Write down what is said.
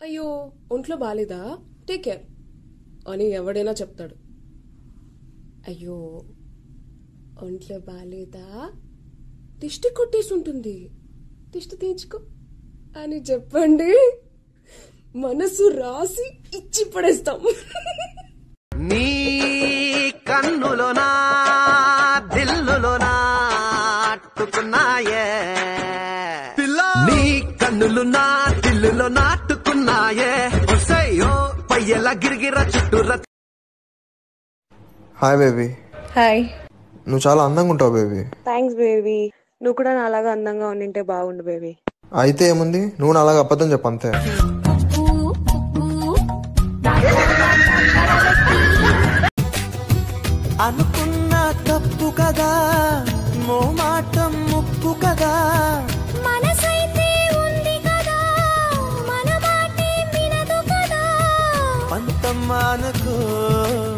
అయ్యో ఒంట్లో బాలేదా టేక్ కేర్ అని ఎవడైనా చెప్తాడు అయ్యో ఒంట్లో బాలేదా దిష్టి కొట్టేసి ఉంటుంది దిష్టి తీర్చుకో అని చెప్పండి మనసు రాసి ఇచ్చి పడేస్తాం నీ కన్నులోనా దిల్లులోనా అట్టుకున్నాయే నీ కన్నులు నా దిల్లులో నాటుకున్నాయే ఒసయ్యో పయ్యల గిరిగిర చుట్టూర హాయ్ బేబీ హాయ్ నువ్వు చాలా అందంగా ఉంటావు బేబీ థ్యాంక్స్ బేబీ నువ్వు కూడా నాలాగా అందంగా ఉండింటే బాగుండు బేబీ అయితే ఏముంది నువ్వు నా అలాగ అబద్ధం చెప్పు అంతే అనుకున్న తప్పు కదా మో మాటం ముప్పు కదా మనసైతే ఉంది కదా మన మాటే వినదు కదా పంతం మానుకో